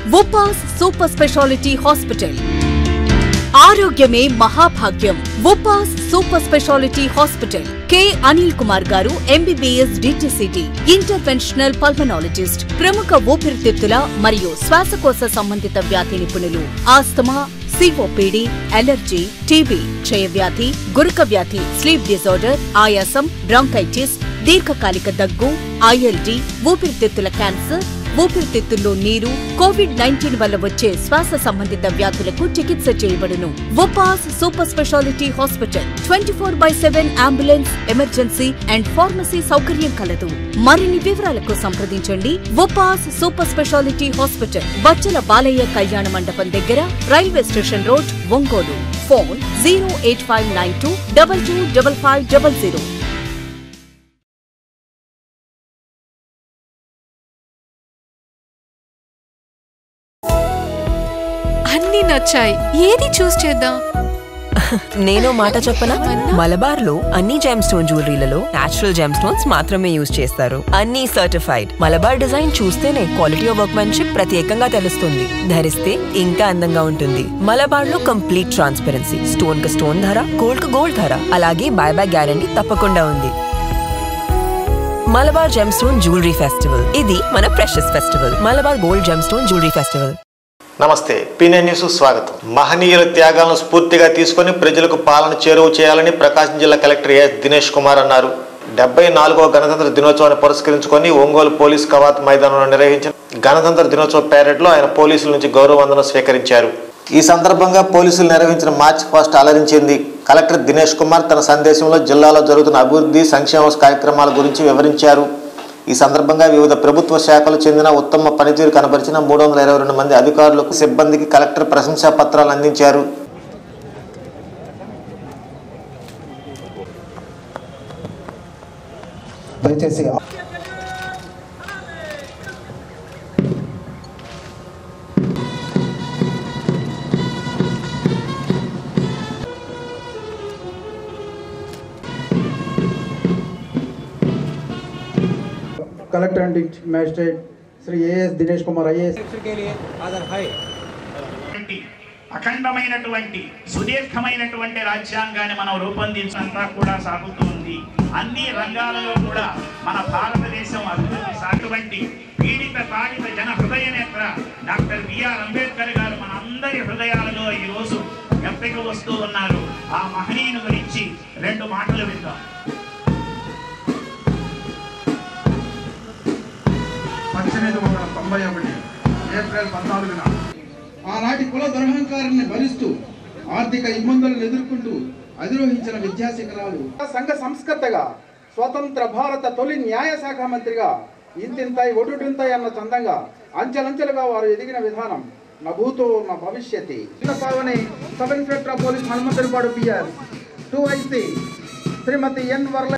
వుపాస్ super speciality hospital ఆరోగ్యమే మహాభాగ్యం వుపాస్ super speciality hospital K Anil Kumar గారు ఎంబీబీఎస్ డిటిసిటి ఇంటర్వెన్షనల్ పల్మనాలజిస్ట్ ప్రముఖ ఊపిరితిత్తుల మరియు శ్వాసకోశ సంబంధిత వ్యాధి నిపుణులు ఆస్తమా సిఓపిడి అలర్జీ టీబీ క్షయవ్యాధి గురక వ్యాధి స్లీప్ డిజార్డర్ ఆయాసం బ్రాంకైటిస్ దీర్ఘకాలిక దగ్గు ఐఎల్డి ఊపిరితిత్తుల క్యాన్సర్ ఊపిరితిత్తుల్లో నీరు కోవిడ్ నైన్టీన్ వల్ల వచ్చే శ్వాస సంబంధిత వ్యాధులకు చికిత్స చేయబడును వొపాస్ super speciality hospital twenty four by seven ambulance emergency and pharmacy సౌకర్యం కలదు మరిన్ని వివరాలకు సంప్రదించండి వొపాస్ సూపర్ స్పెషాలిటీ హాస్పిటల్ బచ్చల బాలయ్య కళ్యాణ మండపం దగ్గర railway station road Ongole phone zero eight five nine two double two double five double zero అన్నీ నచ్చాయి ఏది చూస్ చేద్దాం నేను మాట చెప్పనా మలబార్ లో అన్ని జెమ్ స్టోన్ జ్యువెలరీలలో నేచురల్ జెమ్ స్టోన్స్ మాత్రమే యూజ్ చేస్తారు అన్ని సర్టిఫైడ్ మలబార్ డిజైన్ చూస్తేనే క్వాలిటీ ఆఫ్ వర్క్మెన్షిప్ ప్రత్యేకంగా తెలుస్తుంది ధరిస్తే ఇంకా అందంగా ఉంటుంది మలబార్ లో కంప్లీట్ ట్రాన్స్పరెన్సీ స్టోన్ కు స్టోన్ ధర గోల్డ్ కు గోల్డ్ ధర అలాగే బైబ్యాక్ గ్యారంటీ తప్పకుండా ఉంది Malabar gem stone jewellery festival ఇది మన precious festival Malabar gold gem stone jewellery festival నమస్తే పీనే న్యూస్ స్వాగతం మహనీయుల త్యాగాలను స్ఫూర్తిగా తీసుకొని ప్రజలకు పాలన చేరువ చేయాలని ప్రకాశం జిల్లా కలెక్టర్ ఎస్ దినేష్ కుమార్ అన్నారు డెబ్బై నాలుగవ గణతంత్ర దినోత్సవాన్ని పురస్కరించుకొని ఒంగోలు పోలీస్ కవాత్ మైదానంలో నిర్వహించిన గణతంత్ర దినోత్సవ ప్యారెడ్లో ఆయన పోలీసుల నుంచి గౌరవ వందనం స్వీకరించారు ఈ సందర్భంగా పోలీసులు నిర్వహించిన మార్చ్ పాస్ట్ అలరించింది కలెక్టర్ దినేష్ కుమార్ తన సందేశంలో జిల్లాలో జరుగుతున్న అభివృద్ధి సంక్షేమ కార్యక్రమాల గురించి వివరించారు ఈ సందర్భంగా వివిధ ప్రభుత్వ శాఖలు చెందిన ఉత్తమ పనితీరు కనబరిచిన మూడు వందల ఇరవై రెండు మంది అధికారులకు సిబ్బందికి కలెక్టర్ ప్రశంసా పత్రాలు అందించారు దయచేసి collector and magistrate Shri A S Dinesh Kumar I అటువంటి అఖండమైనటువంటి సుదీర్ఘమైనటువంటి రాజ్యాంగాన్ని మనం రూపొందించంతా కూడా సాగుతూ ఉంది అన్ని రంగాలలో కూడా మన భారతదేశం అభివృద్ధి సాగువంటి పీడిత తాడిత జన హృదయ నేత్ర డాక్టర్ బిఆర్ అంబేద్కర్ గారు మన అందరి హృదయాలలో ఈ రోజు ఎప్పటికి వస్తూ ఉన్నారు ఆ మహనీయుని గురించి రెండు మాటలు విందాం పద్దెనిమిది వందల తొంభై ఒకటి ఏప్రిల్ పద్నాలుగున ఆనాటి కుల దురహంకారాన్ని భరిస్తూ ఆర్థిక ఇబ్బందులను ఎదుర్కొంటూ అధిరోహించిన విద్యాశిఖరాలు సంఘ సంస్కర్తగా స్వతంత్ర భారత తొలి న్యాయ శాఖ మంత్రిగా ఇంతింతాయి ఒడుడింతాయి అన్న చందంగా అంచెలంచెలుగా వారు ఎదిగిన విధానం నా భూతో నా భవిష్యత్తి Pavani sub inspector of police Hanumanthudipadu PR to IC Shrimati N Varla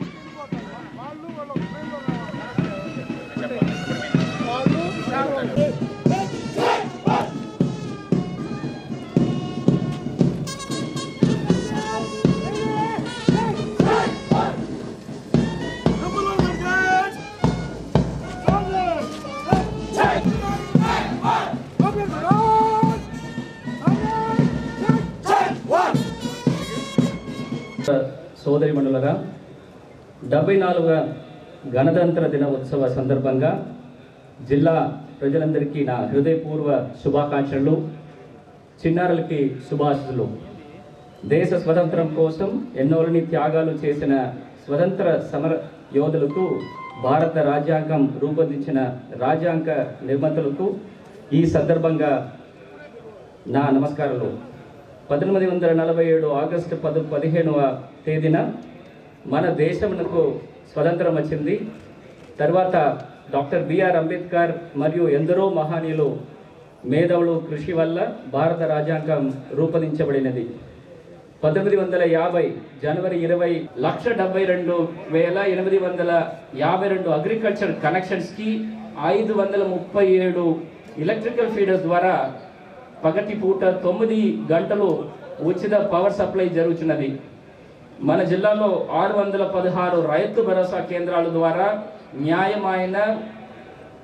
సోదరి మండలరా డెబ్బై నాలుగవ గణతంత్ర దిన ఉత్సవ సందర్భంగా జిల్లా ప్రజలందరికీ నా హృదయపూర్వ శుభాకాంక్షలు చిన్నారులకి శుభాశితులు దేశ స్వతంత్రం కోసం ఎన్నోలని త్యాగాలు చేసిన స్వతంత్ర సమర యోధులకు భారత రాజ్యాంగం రూపొందించిన రాజ్యాంగ నిర్మాతలకు ఈ సందర్భంగా నా నమస్కారాలు పద్దెనిమిది వందల నలభై ఏడు ఆగస్టు పది పదిహేనవ తేదీన మన దేశమునకు స్వతంత్రం వచ్చింది తర్వాత డాక్టర్ బిఆర్ అంబేద్కర్ మరియు ఎందరో మహానీయులు మేధావులు కృషి వల్ల భారత రాజ్యాంగం రూపొందించబడినది పంతొమ్మిది వందల యాభై జనవరి ఇరవై లక్ష డెబ్బై రెండు వేల ఎనిమిది వందల యాభై రెండు అగ్రికల్చర్ కనెక్షన్స్కి ఐదు వందల ముప్పై ఏడు ఎలక్ట్రికల్ ఫీడర్స్ ద్వారా పగటి పూట తొమ్మిది గంటలు ఉచిత పవర్ సప్లై జరుగుతున్నది మన జిల్లాలో ఆరు వందల పదహారు రైతు భరోసా కేంద్రాల ద్వారా న్యాయమైన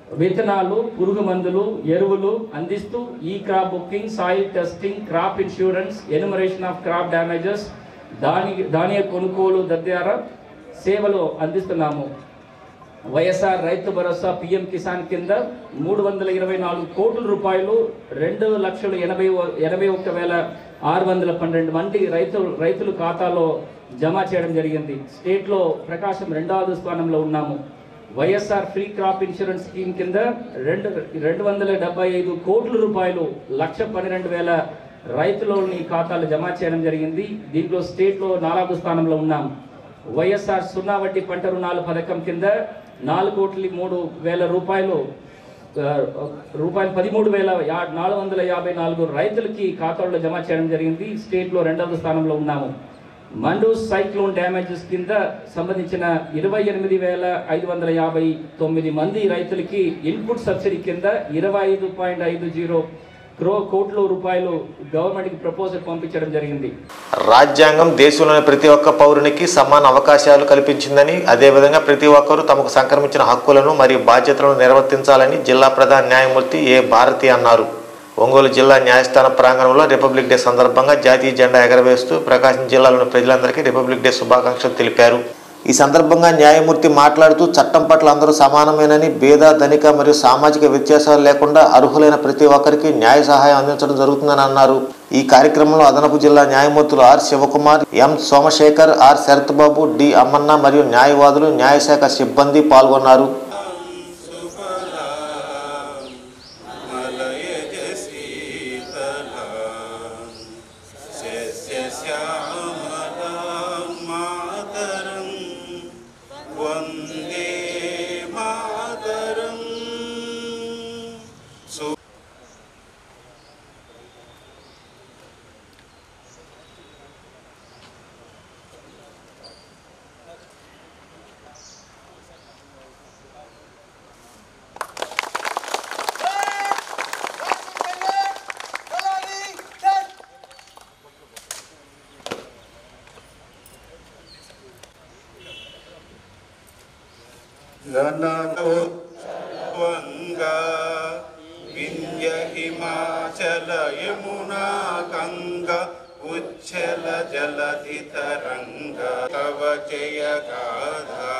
విత్తనాలు పురుగు మందులు ఎరువులు అందిస్తూ e crop booking soil testing crop insurance enumeration of crop damages దాని ధాన్య కొనుగోలు తదితర సేవలు అందిస్తున్నాము వైఎస్ఆర్ రైతు భరోసా పిఎం కిసాన్ కింద మూడు వందల ఇరవై నాలుగు కోట్ల రూపాయలు రెండు లక్షల ఎనభై ఓ- ఎనభై ఒక్క వేల ఆరు వందల పన్నెండు మంది రైతు రైతుల ఖాతాలో జమ చేయడం జరిగింది స్టేట్లో ప్రకాశం రెండవ స్థానంలో ఉన్నాము YSR free crop insurance scheme కింద రెండు రెండు వందల డెబ్బై ఐదు కోట్ల రూపాయలు లక్ష పన్నెండు వేల రైతులని ఖాతాలు జమ చేయడం జరిగింది దీంట్లో స్టేట్లో నాలుగో స్థానంలో ఉన్నాం వైఎస్ఆర్ సున్నా వడ్డీ పంట రుణాల పథకం కింద నాలుగు కోట్ల మూడు వేల రూపాయలు ఆ, రూపాయలు పదిమూడు వేల యా నాలుగు వందల యాభై నాలుగు రైతులకి ఖాతాల్లో జమ చేయడం జరిగింది స్టేట్లో రెండవ స్థానంలో ఉన్నాము మండూ సైక్లోన్ డ్యామేజెస్ కింద సంబంధించిన ఇరవై ఎనిమిది వేల ఐదు వందల యాభై తొమ్మిది మంది రైతులకి ఇన్పుట్ సబ్సిడీ కింద ఇరవై ఐదు పాయింట్ ఐదు జీరో క్రో కోట్ల రూపాయలు గవర్నమెంట్కి ప్రపోజల్ పంపించడం జరిగింది రాజ్యాంగం దేశంలోని ప్రతి ఒక్క పౌరునికి సమాన అవకాశాలు కల్పించిందని అదేవిధంగా ప్రతి ఒక్కరూ తమకు సంక్రమించిన హక్కులను మరియు బాధ్యతలను నిర్వర్తించాలని జిల్లా ప్రధాన న్యాయమూర్తి ఏ భారతి అన్నారు ఒంగోలు జిల్లా న్యాయస్థాన ప్రాంగణంలో రిపబ్లిక్ డే సందర్భంగా జాతీయ జెండా ఎగరవేస్తూ ప్రకాశం జిల్లాలోని ప్రజలందరికీ రిపబ్లిక్ డే శుభాకాంక్షలు తెలిపారు ఈ సందర్భంగా న్యాయమూర్తి మాట్లాడుతూ చట్టం పట్ల అందరూ సమానమేనని భేద ధనిక మరియు సామాజిక వ్యత్యాసాలు లేకుండా అర్హులైన ప్రతి ఒక్కరికి న్యాయ సహాయం అందించడం జరుగుతుందని అన్నారు ఈ కార్యక్రమంలో అదనపు జిల్లా న్యాయమూర్తులు R Sivakumar M Somasekhar R Sarath Babu D Ammanna మరియు న్యాయవాదులు న్యాయశాఖ సిబ్బంది పాల్గొన్నారు వందే మాతరం గంగా వింధ్య హిమాచల యమునా గంగ ఉచ్చల జలధి తరంగ తవ జయ గాథా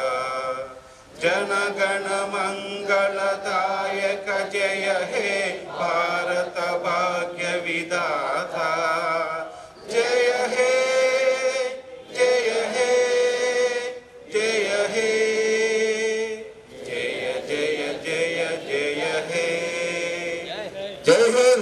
జనగణ మంగళదాయక జయ హే భారత భాగ్య విదాత జయ హే జయ హే జయ హే జయ జయ జయ జయ హే జై హింద్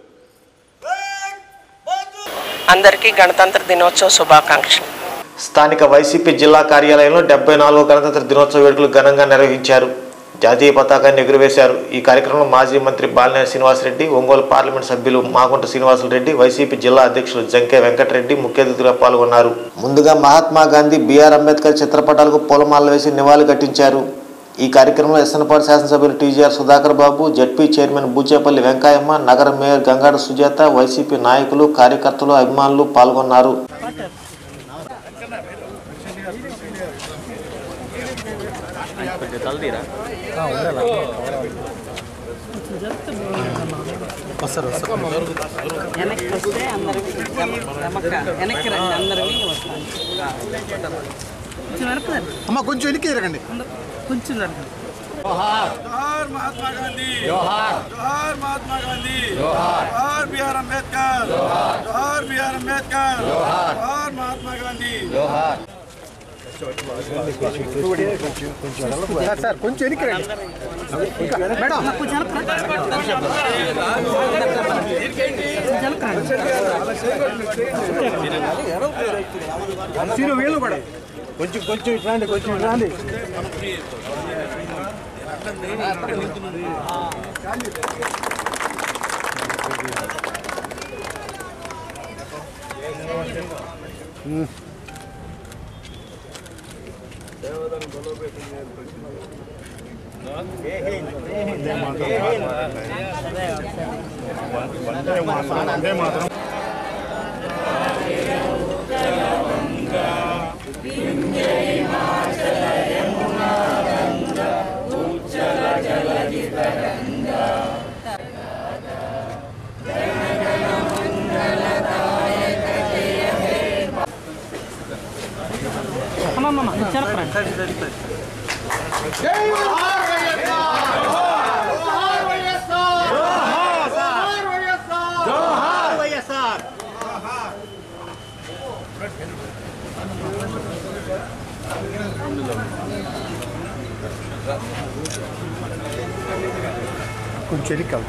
అందరికీ గణతంత్ర దినోత్సవ శుభాకాంక్షలు స్థానిక వైసీపీ జిల్లా కార్యాలయంలో డెబ్బై నాలుగో గణతంత్ర దినోత్సవ వేడుకలు ఘనంగా నిర్వహించారు జాతీయ పతాకాన్ని ఎగురవేశారు ఈ కార్యక్రమంలో మాజీ మంత్రి బాలినేని శ్రీనివాసరెడ్డి ఒంగోలు పార్లమెంట్ సభ్యులు మాగుంట శ్రీనివాసరెడ్డి వైసీపీ జిల్లా అధ్యక్షులు జంకే వెంకటరెడ్డి ముఖ్య అతిథిగా పాల్గొన్నారు ముందుగా మహాత్మా గాంధీ బిఆర్ అంబేద్కర్ చిత్రపటాలకు పూలమాలలు వేసి నివాళులు కట్టించారు ఈ కార్యక్రమంలో ఎస్ఎన్పాడు శాసనసభ్యులు TGR Sudhakar Babu ZP chairman Buchepalli Venkayamma నగర మేయర్ గంగాడ సుజాత వైసీపీ నాయకులు కార్యకర్తలు అభిమానులు పాల్గొన్నారు అమ్మ కొంచెం వెనక్కి తిరగండి కొంచెం జోహార్ మహాత్మా గాంధీ జోహార్ జోహార్ మహాత్మా గాంధీ జోహార్ జోహార్ బిఆర్ అంబేద్కర్ జోహార్ జోహార్ బిఆర్ అంబేద్కర్ జోహార్ జోహార్ మహాత్మా గాంధీ జోహార్ సార్ సార్ కొంచెం వెనక్కి రండి ఇంకా, మేడం సీను వీళ్ళు కూడా కొంచెం కొంచెం ఇట్లా రండి, కొంచెం ఇట్లా రండి. జయ కొంచెం ఎరికాలి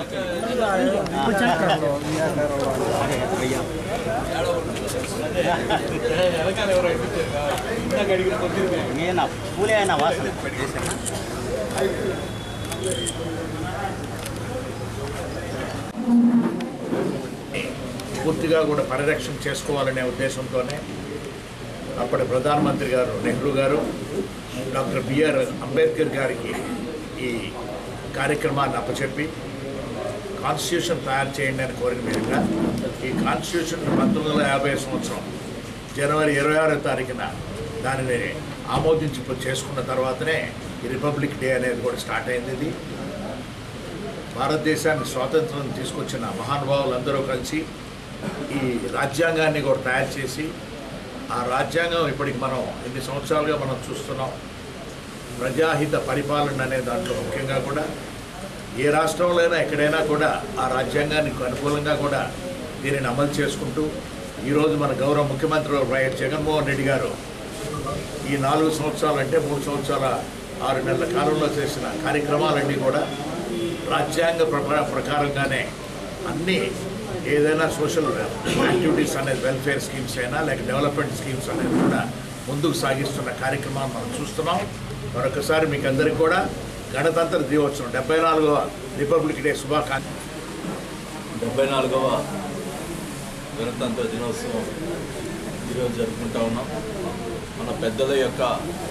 పూర్తిగా కూడా పరిరక్షణ చేసుకోవాలనే ఉద్దేశంతోనే అప్పటి ప్రధానమంత్రి గారు నెహ్రూ గారు డాక్టర్ బిఆర్ అంబేద్కర్ గారికి ఈ కార్యక్రమాన్ని అప్పచెప్పి కాన్స్టిట్యూషన్ తయారు చేయండి అని కోరిన మీదుగా ఈ కాన్స్టిట్యూషన్ పంతొమ్మిది వందల యాభై సంవత్సరం జనవరి ఇరవై ఆరో తారీఖున దానిని ఆమోదించి చేసుకున్న తర్వాతనే ఈ రిపబ్లిక్ డే అనేది కూడా స్టార్ట్ అయింది ఇది భారతదేశానికి స్వాతంత్రం తీసుకొచ్చిన మహానుభావులందరూ కలిసి ఈ రాజ్యాంగాన్ని కూడా తయారు చేసి ఆ రాజ్యాంగం ఇప్పటికి మనం ఎన్ని సంవత్సరాలుగా మనం చూస్తున్నాం ప్రజాహిత పరిపాలన అనే దాంట్లో ముఖ్యంగా కూడా ఏ రాష్ట్రంలో అయినా ఎక్కడైనా కూడా ఆ రాజ్యాంగానికి అనుకూలంగా కూడా దీనిని అమలు చేసుకుంటూ ఈరోజు మన గౌరవ ముఖ్యమంత్రి వైఎస్ జగన్మోహన్ రెడ్డి గారు ఈ నాలుగు సంవత్సరాలు అంటే మూడు సంవత్సరాల ఆరు నెలల కాలంలో చేసిన కార్యక్రమాలన్నీ కూడా రాజ్యాంగ ప్రకా ప్రకారంగానే అన్నీ ఏదైనా సోషల్ యాక్టివిటీస్ అనేది వెల్ఫేర్ స్కీమ్స్ అయినా లేక డెవలప్మెంట్ స్కీమ్స్ అనేది కూడా ముందుకు సాగిస్తున్న కార్యక్రమాన్ని మనం చూస్తున్నాం మరొకసారి మీకు అందరికీ కూడా గణతంత్ర దినోత్సవం డెబ్బై నాలుగవ రిపబ్లిక్ డే శుభాకాంక్ష డెబ్బై నాలుగవ గణతంత్ర దినోత్సవం ఈరోజు జరుపుకుంటా ఉన్నాం మన పెద్దల యొక్క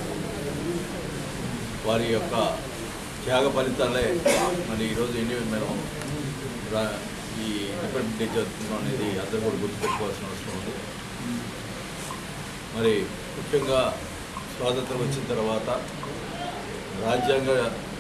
వారి యొక్క త్యాగ ఫలితాలే మరి ఈరోజు ఎన్ని మనం రా- ఈ రిపబ్లిక్ డే జరుపుకుంటాం అనేది అందరూ కూడా గుర్తుపెట్టుకోవాల్సిన అవసరం ఉంది మరి ముఖ్యంగా స్వాతంత్రం వచ్చిన తర్వాత రాజ్యాంగ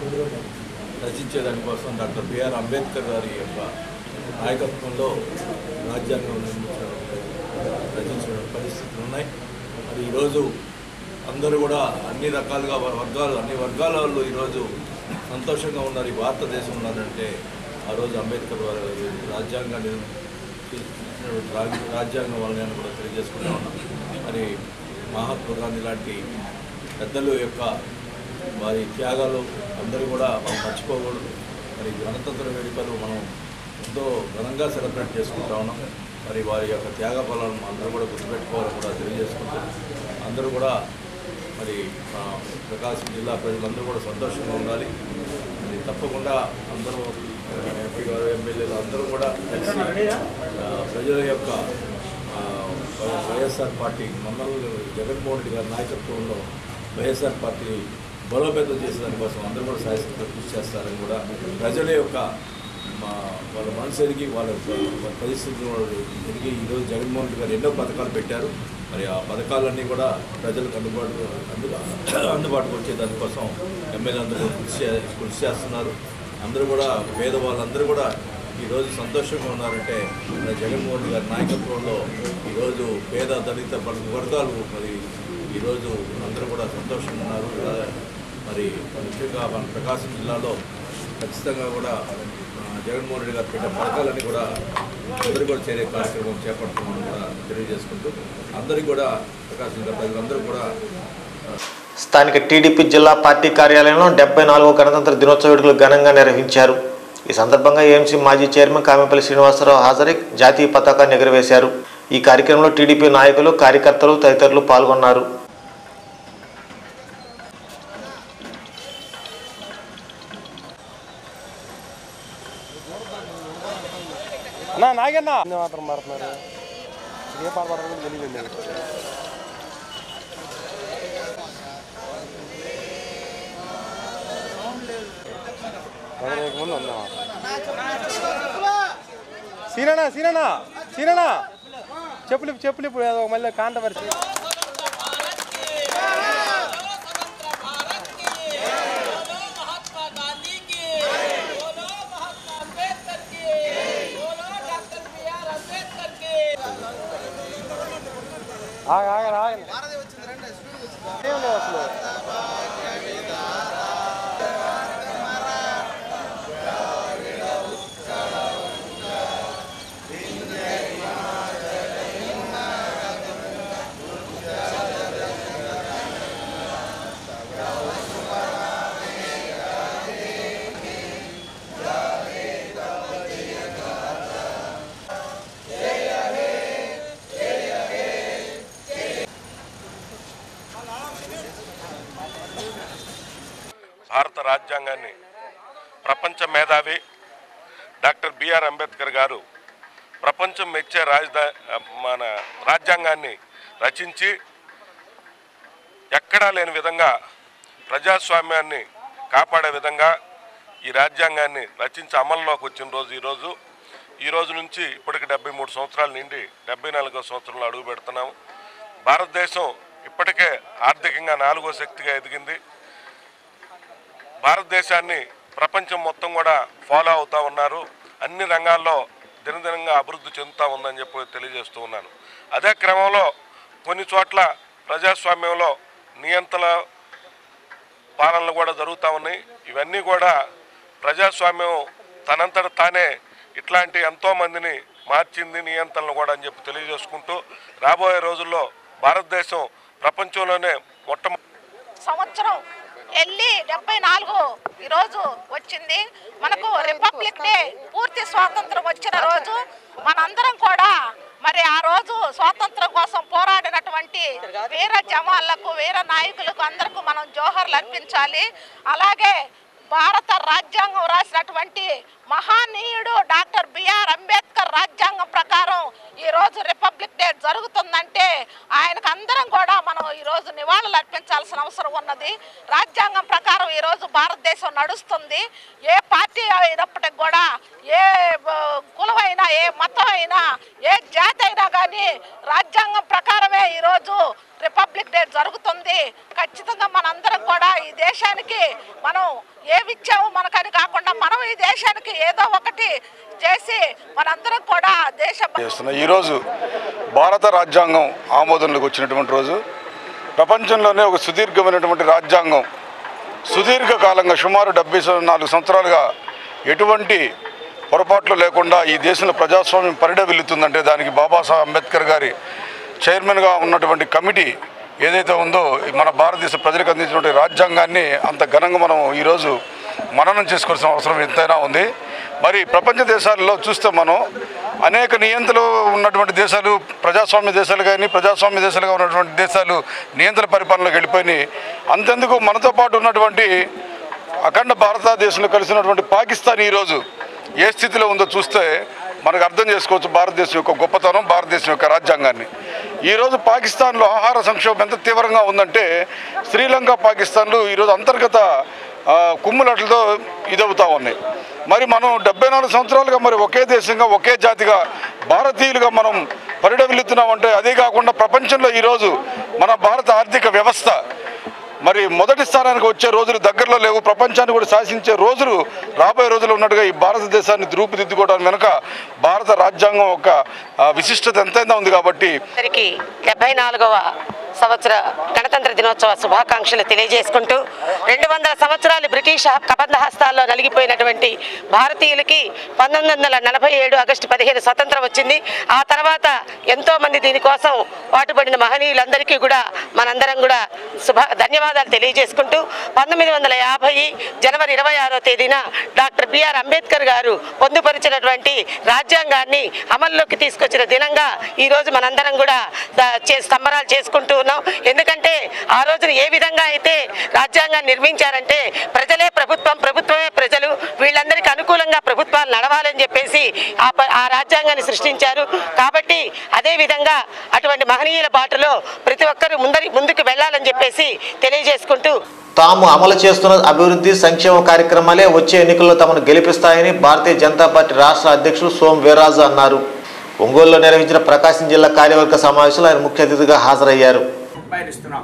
రచించే దానికోసం డాక్టర్ బిఆర్ అంబేద్కర్ గారి యొక్క నాయకత్వంలో రాజ్యాంగం నిర్మించడం రచించిన పరిస్థితులు ఉన్నాయి మరి ఈరోజు అందరూ కూడా అన్ని రకాలుగా వారి వర్గాలు అన్ని వర్గాల వాళ్ళు ఈరోజు సంతోషంగా ఉన్నారు ఈ భారతదేశం ఉన్నారంటే ఆ రోజు అంబేద్కర్ వారి రాజ్యాంగాన్ని ఇచ్చినటువంటి రా- రాజ్యాంగం వల్లనే అని కూడా తెలియజేసుకుంటా ఉన్నాం మరి మహాత్మా గాంధీ లాంటి పెద్దల యొక్క వారి త్యాగాలు అందరూ కూడా మనం మర్చిపోకూడదు మరి గణతంత్ర వేడుకలు మనం ఎంతో ఘనంగా సెలబ్రేట్ చేసుకుంటా ఉన్నాం మరి వారి యొక్క త్యాగ ఫలాలను అందరూ కూడా గుర్తుపెట్టుకోవాలని కూడా తెలియజేసుకుంటూ అందరూ కూడా మరి ఆ, ప్రకాశం జిల్లా ప్రజలందరూ కూడా సంతోషంగా ఉండాలి మరి తప్పకుండా అందరూ ఎంపీ గారు ఎమ్మెల్యేలు అందరూ కూడా కలిసి ఆ, ప్రజల యొక్క ఆ, వై- వైఎస్ఆర్ పార్టీ మమ్మల్ని జగన్మోహన్ రెడ్డి గారి నాయకత్వంలో వైఎస్ఆర్ పార్టీ బలోపేతం చేసే దానికోసం అందరూ కూడా సాయశక్తిగా కృషి చేస్తారని కూడా ప్రజల యొక్క మా వాళ్ళ మనసు ఎరిగి వాళ్ళ వాళ్ళ పరిస్థితులు వాళ్ళు ఎరిగి ఈరోజు జగన్మోహన్ రెడ్డి గారు ఎన్నో పథకాలు పెట్టారు మరి ఆ పథకాలన్నీ కూడా ప్రజలకు అందుబాటు అందు అందుబాటుకు వచ్చే దానికోసం ఎమ్మెల్యే అందరూ కృషి చే- కృషి చేస్తున్నారు అందరూ కూడా పేదవాళ్ళందరూ కూడా ఈరోజు సంతోషంగా ఉన్నారంటే మన జగన్మోహన్ రెడ్డి గారి నాయకత్వంలో ఈరోజు పేద దళిత వర్గ- వర్గాలు మరి ఈరోజు అందరూ కూడా సంతోషంగా ఉన్నారు ఇలా- మరి ముఖ్యంగా మన ప్రకాశం జిల్లాలో ఖచ్చితంగా కూడా ఆ, జగన్మోహన్ రెడ్డి గారు పెట్టిన పథకాలన్నీ కూడా అందరూ కూడా చేరే కార్యక్రమం చేపడుతున్నామని కూడా తెలియజేసుకుంటూ అందరికీ కూడా ప్రకాశం జిల్లా ప్రజలందరూ కూడా స్థానిక టీడీపీ జిల్లా పార్టీ కార్యాలయంలో డెబ్బై నాలుగో గణతంత్ర దినోత్సవ వేడుకలు ఘనంగా నిర్వహించారు ఈ సందర్భంగా ఏఎంసీ మాజీ చైర్మన్ కామెపల్లి శ్రీనివాసరావు హాజరై జాతీయ పతాకాన్ని ఎగురవేశారు ఈ కార్యక్రమంలో టీడీపీ నాయకులు కార్యకర్తలు తదితరులు పాల్గొన్నారు అన్నా నాగన్నా మాత్రం మారుతున్నారు ఏ పాట పాడతారో తెలియదు ముందు ఉందా సీననా సీననా సీననా చెప్పులు చెప్పులు ఇప్పుడు ఏదో మళ్ళీ కాంట్రవర్సీ ఆగ ఆగ ఆగండి ఏం లేదు అసలు మేధావి డాక్టర్ బిఆర్ అంబేద్కర్ గారు ప్రపంచం మెచ్చే రాజధా మన రాజ్యాంగాన్ని రచించి ఎక్కడా లేని విధంగా ప్రజాస్వామ్యాన్ని కాపాడే విధంగా ఈ రాజ్యాంగాన్ని రచించి అమల్లోకి వచ్చిన రోజు ఈరోజు ఈ రోజు నుంచి ఇప్పటికి డెబ్బై మూడు సంవత్సరాల నుండి డెబ్బై నాలుగో సంవత్సరంలో అడుగు పెడుతున్నాం భారతదేశం ఇప్పటికే ఆర్థికంగా నాలుగో శక్తిగా ఎదిగింది భారతదేశాన్ని ప్రపంచం మొత్తం కూడా ఫాలో అవుతూ ఉన్నారు అన్ని రంగాల్లో దినదినంగా అభివృద్ధి చెందుతూ ఉందని చెప్పి తెలియజేస్తూ ఉన్నాను అదే క్రమంలో కొన్ని చోట్ల ప్రజాస్వామ్యంలో నియంత్రణ పాలనలు కూడా జరుగుతూ ఉన్నాయి ఇవన్నీ కూడా ప్రజాస్వామ్యం తనంతట తానే ఇట్లాంటి ఎంతోమందిని మార్చింది నియంత్రణలు కూడా అని చెప్పి తెలియజేసుకుంటూ రాబోయే రోజుల్లో భారతదేశం ప్రపంచంలోనే మొట్టమొదటి సంవత్సరం వెళ్ళి డెబ్బై నాలుగు ఈరోజు వచ్చింది మనకు రిపబ్లిక్ డే పూర్తి స్వాతంత్రం వచ్చిన రోజు మనందరం కూడా మరి ఆ రోజు స్వాతంత్రం కోసం పోరాడినటువంటి వీర జవాన్లకు వీర నాయకులకు అందరికీ మనం జోహర్లు అర్పించాలి అలాగే భారత రాజ్యాంగం రాసినటువంటి మహానీయుడు డాక్టర్ బిఆర్ అంబేద్కర్ రాజ్యాంగం ప్రకారం ఈ రోజు రిపబ్లిక్ డే జరుగుతుందంటే ఆయనకు అందరం కూడా మనం ఈ రోజు నివాళులు అర్పించాల్సిన అవసరం ఉన్నది రాజ్యాంగం ప్రకారం ఈ రోజు భారతదేశం నడుస్తుంది ఏ పార్టీ అయినప్పటికి కూడా ఏ ఆ, కులమైనా ఏ మతం అయినా ఏ జాతి అయినా కానీ రాజ్యాంగం ప్రకారమే ఈరోజు రిపబ్లిక్ డే జరుగుతుంది ఖచ్చితంగా మనందరం కూడా ఈ దేశానికి మనం ఏమి ఇచ్చాము మనకని కాకుండా మనం ఈ దేశానికి ఏదో ఒకటి చేసి మనందరం కూడా దేశ చేస్తున్నా ఈరోజు భారత రాజ్యాంగం ఆమోదంలోకి వచ్చినటువంటి రోజు ప్రపంచంలోనే ఒక సుదీర్ఘమైనటువంటి రాజ్యాంగం సుదీర్ఘకాలంగా సుమారు డెబ్బై నాలుగు సంవత్సరాలుగా ఎటువంటి పొరపాట్లు లేకుండా ఈ దేశంలో ప్రజాస్వామ్యం పరిడవిల్లుతుందంటే దానికి బాబాసాహెబ్ అంబేద్కర్ గారి చైర్మన్గా ఉన్నటువంటి కమిటీ ఏదైతే ఉందో మన భారతదేశ ప్రజలకు అందించినటువంటి రాజ్యాంగాన్ని అంత ఘనంగా మనం ఈరోజు మననం చేసుకోవాల్సిన అవసరం ఎంతైనా ఉంది మరి ప్రపంచ దేశాల్లో చూస్తే మనం అనేక నియంత్రలు ఉన్నటువంటి దేశాలు ప్రజాస్వామ్య దేశాలు కానీ ప్రజాస్వామ్య దేశాలుగా ఉన్నటువంటి దేశాలు నియంత్రణ పరిపాలనలోకి వెళ్ళిపోయినాయి అంతెందుకు మనతో పాటు ఉన్నటువంటి అఖండ భారతదేశంలో కలిసినటువంటి పాకిస్తాన్ ఈరోజు ఏ స్థితిలో ఉందో చూస్తే మనకు అర్థం చేసుకోవచ్చు భారతదేశం యొక్క గొప్పతనం భారతదేశం యొక్క రాజ్యాంగాన్ని ఈరోజు పాకిస్తాన్లో ఆహార సంక్షోభం ఎంత తీవ్రంగా ఉందంటే శ్రీలంక పాకిస్తాన్లు ఈరోజు అంతర్గత ఆ, కుమ్ములాటలతో ఇదవుతా ఉన్నాయి మరి మనం డెబ్బై నాలుగు సంవత్సరాలుగా మరి ఒకే దేశంగా ఒకే జాతిగా భారతీయులుగా మనం పరిడవిల్లుతున్నామంటే అదే కాకుండా ప్రపంచంలో ఈరోజు మన భారత ఆర్థిక వ్యవస్థ మరి మొదటి స్థానానికి వచ్చే రోజులు దగ్గరలో లేవు ప్రపంచాన్ని కూడా శాసించే రోజులు రాబోయే రోజులు ఉన్నట్టుగా ఈ భారతదేశాన్ని రూపుదిద్దుకోవడం వెనుక భారత రాజ్యాంగం యొక్క ఆ, విశిష్టత ఎంతైనా ఉంది కాబట్టి అందరికీ డెబ్బై నాలుగవ సంవత్సర గణతంత్ర దినోత్సవ శుభాకాంక్షలు తెలియజేసుకుంటూ రెండు వందల సంవత్సరాలు బ్రిటిష్ కబంధ హస్తాల్లో నలిగిపోయినటువంటి భారతీయులకి పంతొమ్మిది వందల నలభై ఏడు ఆగస్టు పదిహేను స్వతంత్రం వచ్చింది ఆ తర్వాత ఎంతో మంది దీనికోసం పాటుపడిన మహనీయులందరికీ కూడా మనందరం కూడా శుభ ధన్యవాదాలు తెలియజేసుకుంటూ పంతొమ్మిది వందల యాభై జనవరి ఇరవై ఆరో తేదీన డాక్టర్ బిఆర్ అంబేద్కర్ గారు పొందుపరిచినటువంటి రాజ్యాంగాన్ని అమల్లోకి తీసుకొచ్చిన దినంగా ఈ రోజు మనందరం కూడా ద- చే- సంబరాలు చేసుకుంటూ ఉన్నాం ఎందుకంటే ఆ రోజున ఏ విధంగా అయితే రాజ్యాంగాన్ని నిర్మించారంటే ప్రజలే ప్రభుత్వం ప్రభుత్వమే ప్రజలు వీళ్ళందరికీ అనుకూలంగా ప్రభుత్వాలు నడవాలని చెప్పేసి ఆ ప- ఆ రాజ్యాంగాన్ని సృష్టించారు కాబట్టి అదే విధంగా అటువంటి మహనీయుల బాటలో ప్రతి ఒక్కరూ ముందరి ముందుకు వెళ్ళాలని చెప్పేసి తెలియజేసుకుంటూ తాము అమలు చేస్తున్న అభివృద్ధి సంక్షేమ కార్యక్రమాలే వచ్చే ఎన్నికల్లో తమను గెలిపిస్తాయని భారతీయ జనతా పార్టీ రాష్ట్ర అధ్యక్షుడు సోమ్ వీర్రాజు అన్నారు ఒంగోలులో నిర్వహించిన ప్రకాశం జిల్లా కార్యవర్గ సమావేశంలో ఆయన ముఖ్య అతిథిగా హాజరయ్యారు రూపాయలు ఇస్తున్నాం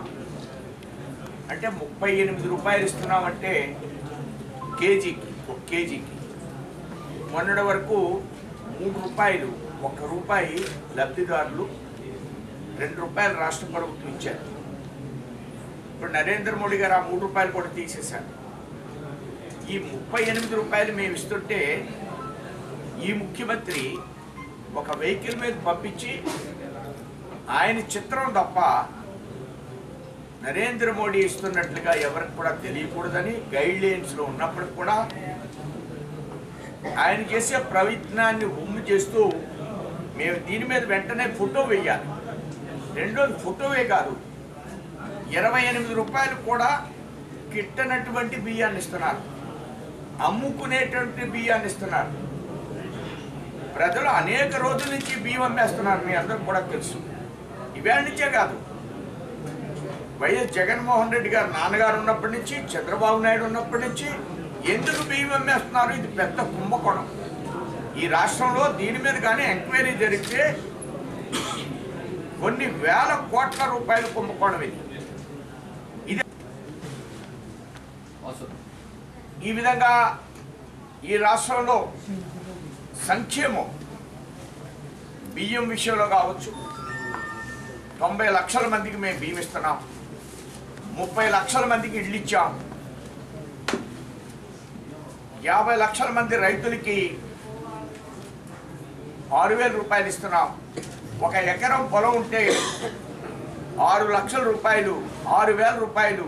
అంటే ముప్పై ఎనిమిది రూపాయలు ఇస్తున్నాం అంటే కేజీకి ఒక కేజీకి మొన్నటి వరకు మూడు రూపాయలు ఒక్క రూపాయి లబ్ధిదారులు రెండు రూపాయలు రాష్ట్ర ప్రభుత్వం ఇచ్చారు ఇప్పుడు నరేంద్ర మోడీ గారు ఆ మూడు రూపాయలు కూడా తీసేశారు ఈ ముప్పై ఎనిమిది రూపాయలు మేము ఇస్తుంటే ఈ ముఖ్యమంత్రి ఒక వెహికల్ మీద పంపించి ఆయన చిత్రం తప్ప నరేంద్ర మోడీ ఇస్తున్నట్లుగా ఎవరికి కూడా తెలియకూడదని గైడ్ లైన్స్లో ఉన్నప్పటికి కూడా ఆయన చేసే ప్రయత్నాన్ని ఉమ్ము చేస్తూ మేము దీని మీద వెంటనే ఫోటో వేయాలి రెండోది ఫోటోవే కాదు ఇరవై ఎనిమిది రూపాయలు కూడా కిట్టనటువంటి బియ్యాన్ని ఇస్తున్నారు అమ్ముకునేటువంటి బియ్యాన్ని ఇస్తున్నారు ప్రజలు అనేక రోజుల నుంచి బియ్యం అమ్మేస్తున్నారు మీ అందరికి కూడా తెలుసు ఇవాళ నుంచే కాదు వైఎస్ జగన్మోహన్ రెడ్డి గారు నాన్నగారు ఉన్నప్పటి నుంచి చంద్రబాబు నాయుడు ఉన్నప్పటి నుంచి ఎందుకు బియ్యం అమ్మేస్తున్నారు ఇది పెద్ద కుంభకోణం ఈ రాష్ట్రంలో దీని మీద కానీ ఎంక్వైరీ జరిగితే కొన్ని వేల కోట్ల రూపాయల కుంభకోణం ఇది ఇది ఈ విధంగా ఈ రాష్ట్రంలో సంక్షేమం బియ్యం విషయంలో కావచ్చు తొంభై లక్షల మందికి మేము బియ్యం ఇస్తున్నాం ముప్పై లక్షల మందికి ఇళ్ళు ఇచ్చాం యాభై లక్షల మంది రైతులకి ఆరు వేల రూపాయలు ఇస్తున్నాం ఒక ఎకరం పొలం ఉంటే ఆరు లక్షల రూపాయలు ఆరు వేల రూపాయలు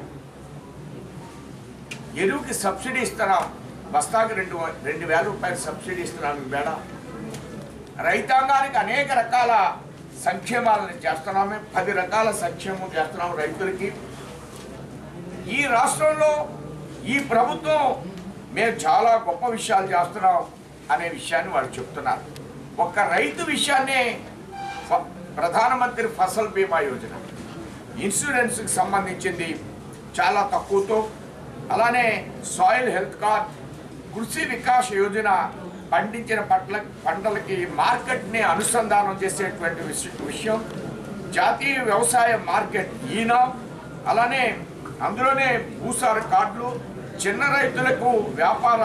ఎరువుకి సబ్సిడీ ఇస్తున్నాం బస్తాకి రెండు రెండు వేల రూపాయలు సబ్సిడీ ఇస్తున్నాం మేడ రైతాంగానికి అనేక రకాల సంక్షేమాలను చేస్తున్నాము పది రకాల సంక్షేమం చేస్తున్నాం రైతులకి ఈ రాష్ట్రంలో ఈ ప్రభుత్వం మేము చాలా గొప్ప విషయాలు చేస్తున్నాం అనే విషయాన్ని వాళ్ళు చెప్తున్నారు ఒక్క రైతు విషయాన్నే ఫ- ప్రధానమంత్రి ఫసల్ బీమా యోజన ఇన్సూరెన్స్కి సంబంధించింది చాలా తక్కువతో అలానే సాయిల్ హెల్త్ కార్డ్ కృషి వికాస్ యోజన పండించిన పంటల పంటలకి మార్కెట్ని అనుసంధానం చేసేటువంటి విష- విషయం జాతీయ వ్యవసాయ మార్కెట్ ఈనా అలానే అందులోనే భూసార కార్డులు చిన్న రైతులకు వ్యాపార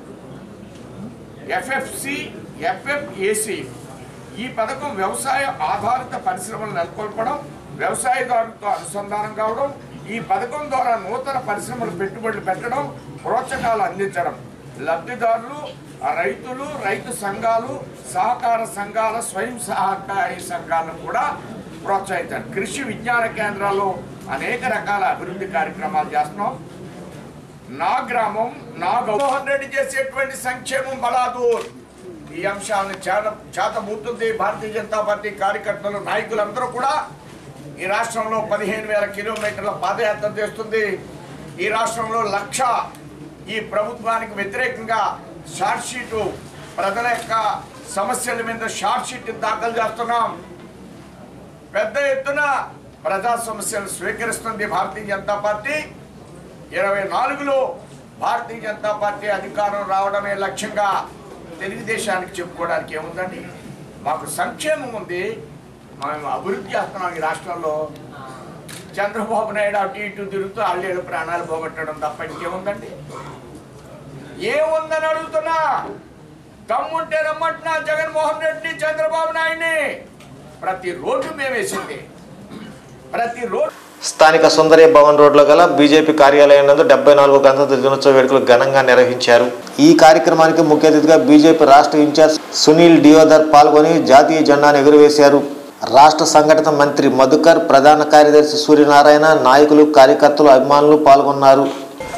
ఎఫ్ఎఫ్సి ఎఫ్ఎఫ్ఏసి ఈ పథకం వ్యవసాయ ఆధారిత పరిశ్రమలు నెలకొల్పడం వ్యవసాయదారులతో అనుసంధానం కావడం ఈ పథకం ద్వారా నూతన పరిశ్రమలు పెట్టుబడులు పెట్టడం ప్రోత్సాహాలు అందించడం లబ్ధిదారులు ఆ రైతులు రైతు సంఘాలు సహకార సంఘాల స్వయం సహకారి సంఘాలను కూడా ప్రోత్సహించారు కృషి విజ్ఞాన కేంద్రాల్లో అనేక రకాల అభివృద్ధి కార్యక్రమాలు చేస్తున్నాం నా గ్రామం నా గౌరవన్ రెడ్డి చేసేటువంటి సంక్షేమం బలాదూర్ ఈ అంశాలను చేత చేతమూతుంది భారతీయ జనతా పార్టీ కార్యకర్తలు నాయకులందరూ కూడా ఈ రాష్ట్రంలో పదిహేను వేల కిలోమీటర్ల పాదయాత్ర చేస్తుంది ఈ రాష్ట్రంలో లక్ష ఈ ప్రభుత్వానికి వ్యతిరేకంగా షార్ట్ షీటు ప్రజల యొక్క సమస్యల మీద షార్ట్ షీట్ దాఖలు చేస్తున్నాం పెద్ద ఎత్తున ప్రజా సమస్యలు స్వీకరిస్తుంది భారతీయ జనతా పార్టీ ఇరవై నాలుగులో భారతీయ జనతా పార్టీ అధికారం రావడమే లక్ష్యంగా తెలుగుదేశానికి చెప్పుకోవడానికి ఏముందండి మాకు సంక్షేమం ఉంది మేము అభివృద్ధి చేస్తున్నాం ఈ రాష్ట్రంలో చంద్రబాబు నాయుడు అటు ఇటు తిరుగుతూ అల్లేళ్ళు ప్రాణాలు పోగొట్టడం తప్ప ఇంకేముందండి ఏముందని అడుగుతున్నా దమ్ముంటే రమ్మంటున్నా జగన్మోహన్ రెడ్డి చంద్రబాబు నాయుడిని ప్రతి రోడ్డు మేము వేసింది ప్రతి రోడ్డు స్థానిక సుందరి భవన్ రోడ్లో గల బీజేపీ కార్యాలయం నందు డెబ్బై నాలుగో గణతంత్ర దినోత్సవ వేడుకలు ఘనంగా నిర్వహించారు ఈ కార్యక్రమానికి ముఖ్య అతిథిగా బీజేపీ రాష్ట్ర ఇన్ఛార్జ్ సునీల్ డియోదర్ పాల్గొని జాతీయ జెండాను ఎగురవేశారు రాష్ట్ర సంఘటన మంత్రి మధుకర్ ప్రధాన కార్యదర్శి సూర్యనారాయణ నాయకులు కార్యకర్తలు అభిమానులు పాల్గొన్నారు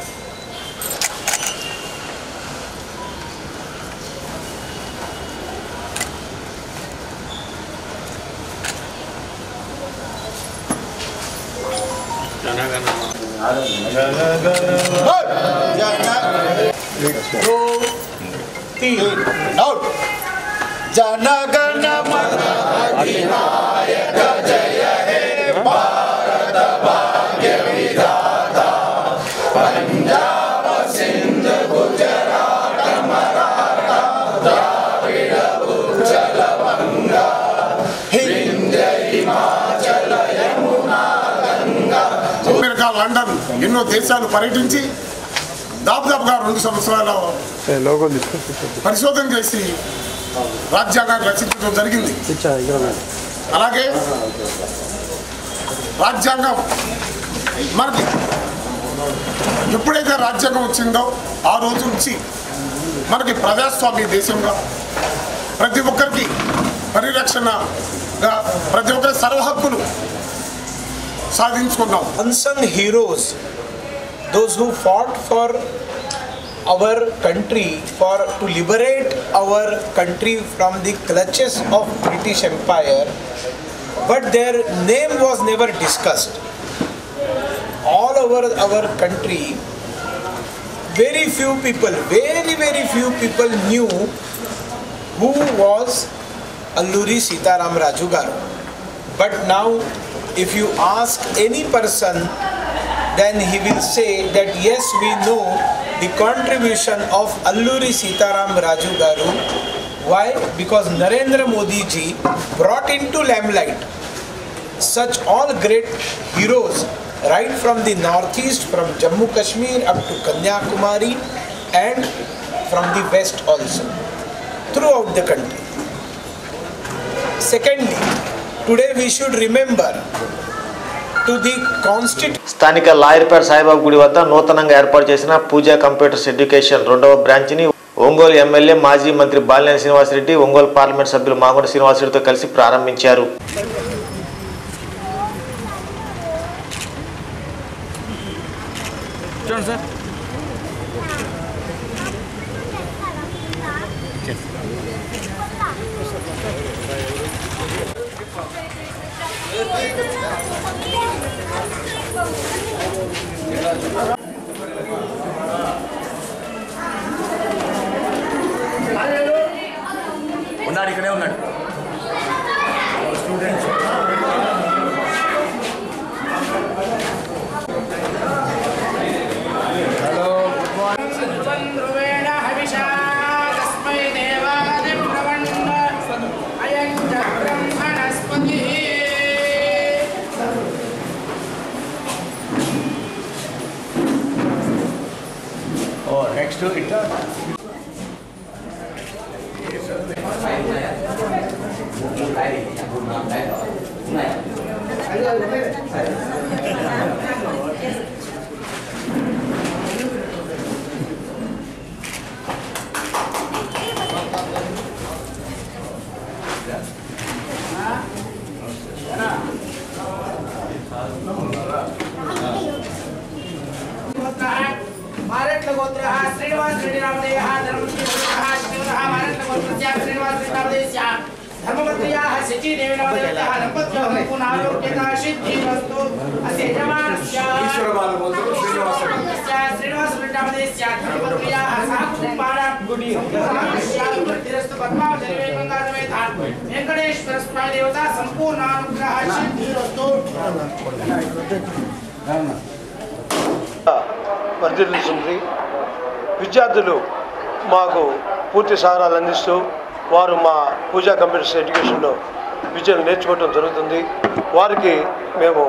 జనగణ మన అధినాయక జయ హే భారత భాగ్య విధాత పంజాబ సింధ్ గుజరాట మరాఠ ద్రావిడ ఉజ్జల వంగ హింద హిమాచల యమునా గంగా అమెరికా లండన్ ఎన్నో దేశాలు పర్యటించి దాదాపుగా రెండు సంవత్సరాల పరిశోధన చేసి రాజ్యాంగాన్ని రచించడం జరిగింది అలాగే రాజ్యాంగం మనకి ఎప్పుడైతే రాజ్యాంగం వచ్చిందో ఆ రోజు నుంచి మనకి ప్రజాస్వామ్య దేశంగా ప్రతి ఒక్కరికి పరిరక్షణగా ప్రతి ఒక్కరి సర్వ హక్కులు సాధించుకున్నాం unsung heroes, those who fought for our country, for to liberate our country from the clutches of British Empire, but their name was never discussed. All over our country, very few people, very, very few people knew who was Alluri Sitaram Raju garu. But now, if you ask any person, then he will say that yes, we know the contribution of Alluri Sitaram Raju garu. Why? Because Narendra Modi ji brought into limelight such all great heroes right from the northeast, from Jammu Kashmir up to Kanyakumari and from the west also, throughout the country. Secondly, today we should remember to the constitution. స్థానిక లాయర్పేట సాయిబాబు గుడి వద్ద నూతనంగా ఏర్పాటు చేసిన పూజా computers education రెండవ బ్రాంచ్ని Ongole MLA మాజీ మంత్రి Balineni Srinivasa Reddy Ongole parliament సభ్యులు మాగుంట శ్రీనివాసరెడ్డితో కలిసి ప్రారంభించారు చూడండి సార్ ఉన్నాడు ఇక్కడే ఉన్నాడు స్టూడెంట్స్ హలో గుడ్ మార్నింగ్ ఓ నెక్స్ట్ ఇట్లా మారెట్ల గోత్ర శ్రీనివాస్ రెడ్డి రామదేవ ధర్మశ్రీ శ్రీనివాస మారెట్ల గోత్ర శ్రీనివాస్ రెడ్డి రామదేవ ధర్మపత్రియా శచి దేవి రామదేవ దంపత్యో పునారోగ్యత సిద్ధి వస్తు అస్య యజమానస్య ఈశ్వర బాలగోత్రం శ్రీనివాస రెడ్డి. శ్రీనివాస్ రెడ్డి రామదేవ ధర్మపత్రియా సాకుటుంబాన తిరస్తు పద్మావతి దేవేంగా సమేత వెంకటేశ్వర స్వామి దేవత సంపూర్ణ అనుగ్రహ సిద్ధి వస్తు వర్ధిల్లుతుంది విద్యార్థులు మాకు పూర్తి సహకారాలు అందిస్తూ వారు మా పూజా కంప్యూటర్స్ ఎడ్యుకేషన్లో విద్యను నేర్చుకోవడం జరుగుతుంది వారికి మేము